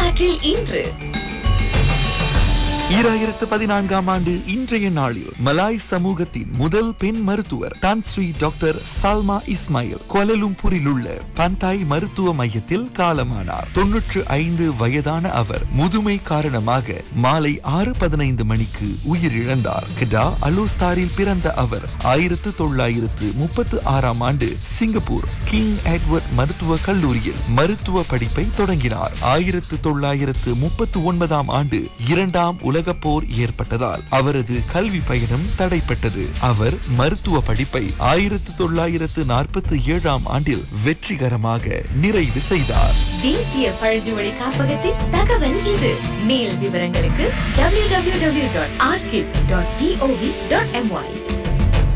வரலாற்றில் இன்று ஈராயிரத்து பதினான்காம் ஆண்டு இன்றைய நாளில் மலாய் சமூகத்தின் முதல் பெண் மருத்துவர் தான் ஸ்ரீ டாக்டர் சால்மா இஸ்மாயில் கோலலும்பூரில் உள்ள பந்தாய் மருத்துவ மையத்தில் காலமானார் தொன்னூற்று ஐந்து வயதான அவர் முதுமை காரணமாக மாலை ஆறு பதினைந்து மணிக்கு உயிரிழந்தார் கிடா அலூஸ்தாரில் பிறந்த அவர் ஆயிரத்து தொள்ளாயிரத்து முப்பத்து ஆறாம் ஆண்டு சிங்கப்பூர் கிங் எட்வர்ட் மருத்துவ கல்லூரியில் மருத்துவ படிப்பை தொடங்கினார் ஆயிரத்து தொள்ளாயிரத்து முப்பத்து ஒன்பதாம் ஆண்டு இரண்டாம் உலகப் போர் ஏற்பட்டதால் அவரது கல்வி பயணம் தடைப்பட்டது அவர் மருத்துவ படிப்பை ஆயிரத்து தொள்ளாயிரத்து நாற்பத்தி ஏழாம் ஆண்டில் வெற்றிகரமாக நிறைவு செய்தார் தேசிய பழங்குடி காப்பகத்தின் தகவல் இது மேல் விவரங்களுக்கு www.archive.gov.my